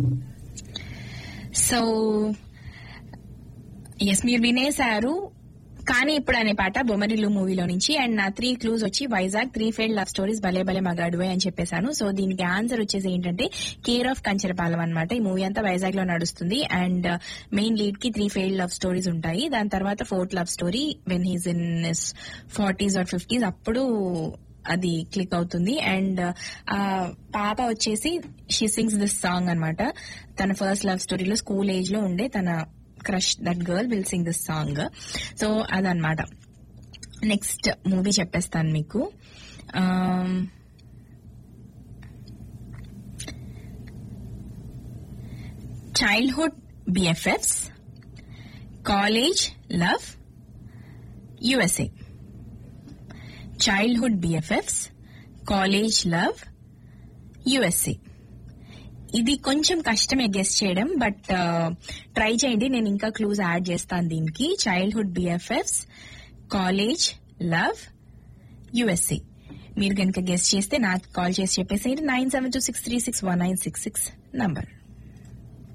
so yes మీరు వినేశారు కానీ ఇప్పుడు అనే పాట బొమ్మరిల్లు మూవీలో నుంచి అండ్ నా త్రీ క్లూస్ వచ్చి Vizag three failed love stories భలే భలే మగాడువే అని చెప్పేశాను సో దీనికి ఆన్సర్ వచ్చేసి ఏంటంటే కేర్ ఆఫ్ కంచరపాలెం అనమాట ఈ మూవీ అంతా వైజాగ్ లో నడుస్తుంది అండ్ మెయిన్ లీడ్ కి త్రీ ఫెయిల్డ్ లవ్ స్టోరీస్ ఉంటాయి దాని తర్వాత fourth love story when he's in forties or fifties అప్పుడు అది క్లిక్ అవుతుంది అండ్ ఆ పాప వచ్చేసి షీ సింగ్స్ దిస్ సాంగ్ అన్నమాట తన ఫస్ట్ లవ్ స్టోరీలో స్కూల్ ఏజ్ లో ఉండే తన crush that girl will sing this song so అదనమాట నెక్స్ట్ మూవీ చెప్పేస్తాను మీకు childhood BFFs college love USA childhood BFFs college love USA ఇది కొంచెం కష్టమే గెస్ట్ చేయడం బట్ ట్రై చేయండి నేను ఇంకా క్లూజ్ యాడ్ చేస్తాను దీనికి childhood BFFs college love USA మీరు కనుక గెస్ట్ చేస్తే నాకు కాల్ చేసి చెప్పేసి nine seven two six three six one nine six six number